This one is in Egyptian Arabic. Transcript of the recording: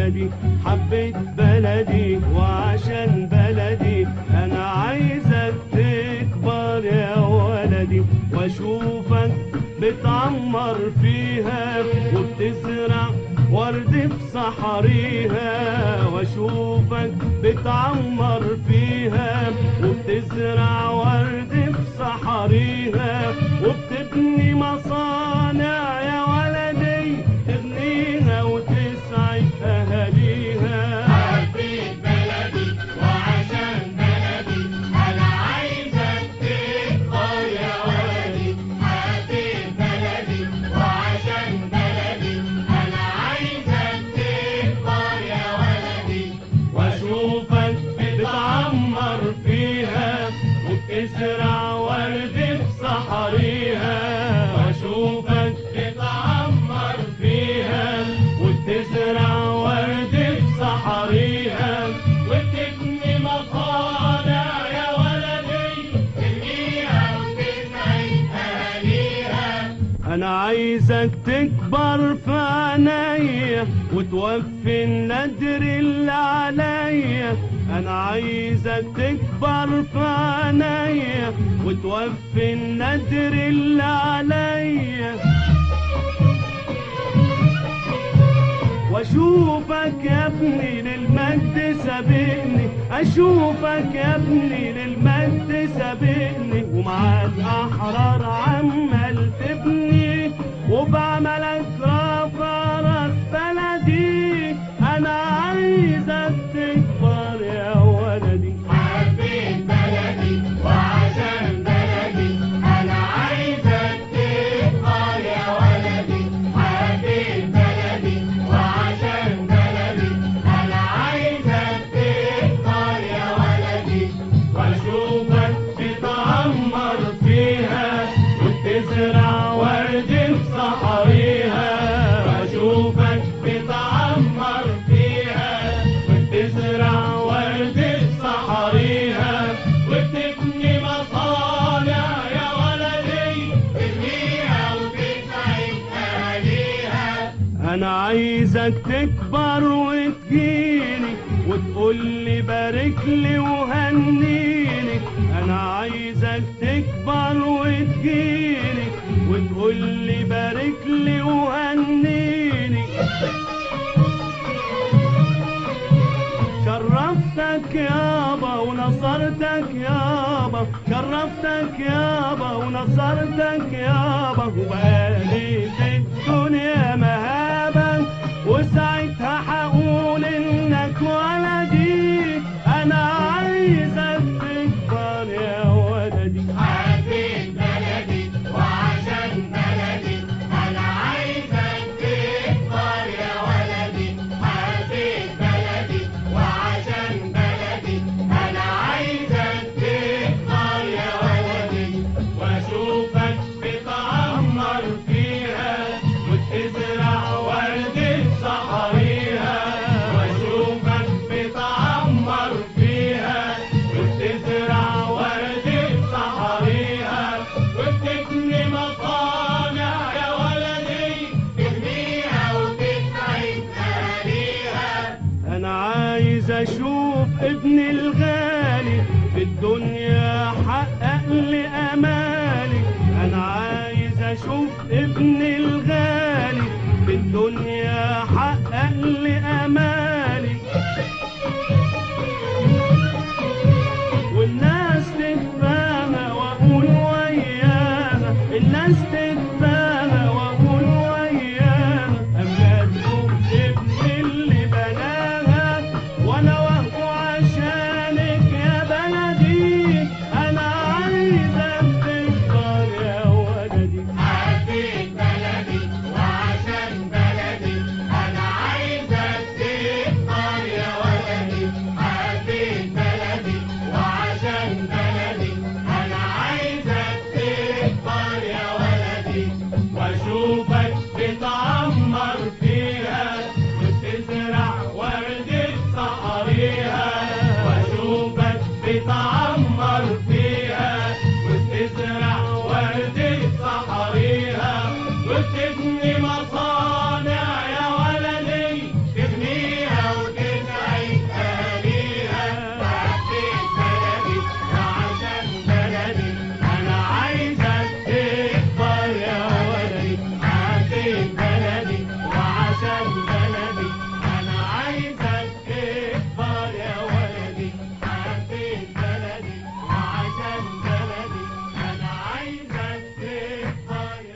ولدي حبيت بلدي وعشان بلدي انا عايزك تكبر يا ولدي واشوفك بتعمر فيها وبتزرع ورد في صحريها واشوفك بتعمر فيها وبتزرع ورد في صحريها وبتبني مصانع يا ولدي تبنيها وتسعد اهاليها حبيت بلدي وعشان بلدي انا عايزك تكبر يا ولدي حبيت بلدي وعشان بلدي انا عايزك تكبر يا ولدي واشوفك بتعمر فيها وبتزرع ورد في صحريها واشوفك بتعمر فيها وبتزرع ورد في صحريها وبتبني مصانع يا ولدي تبنيها وتسعد اهاليها انا عايزك تكبر في عينيا وتوفي الندر اللي عليا انا عايزك تكبر في عينيا وتوفي الندر اللي عليا واشوفك يا ابني للمجد سابقني اشوفك يا ابني للمجد سابقني ومعاك احرار عمال تبني وبعملك رافع راس بلدي انا عايزك تكبر يا ولدي حبيت بلدي وعشان بلدي انا عايزك تكبر يا ولدي حبيت بلدي وعشان بلدي انا عايزك تكبر يا ولدي واشوفك بتعمر فيها وتزرع ورد في صحريها واشوفك بتعمر فيها وتزرع ورد في صحريها وتبني مصانع يا ولدي تبنيها وتسعد اهاليها انا عايزك تكبر وتجيني وتقول لي بارك لي وهنيني انا عايزك تكبر وتجيني وتقول لي بارك لي وهنيني شرفتك يابا ونصرتك يابا شرفتك يابا ونصرتك يابا وبقالي في الدنيا مهابا وساعتها هقول انك ولدي انا عايزك تكبر يا ولدي حبيت بلدي وعشان بلدي انا عايزك تكبر يا ولدي حبيت بلدي وعشان بلدي انا عايزك تكبر يا ولدي واشوفك بتعمر فيها وتزرع ورد في صحريها واشوفك بتعمر فيها وتزرع ورد في صحريها وبتبني مصانع يا ولدي تبنيها وتسعد اهاليها انا عايز اشوف ابني الغالي في الدنيا حقق لي امالي انا عايز اشوف ابني الغالي في الدنيا حقق لي امالي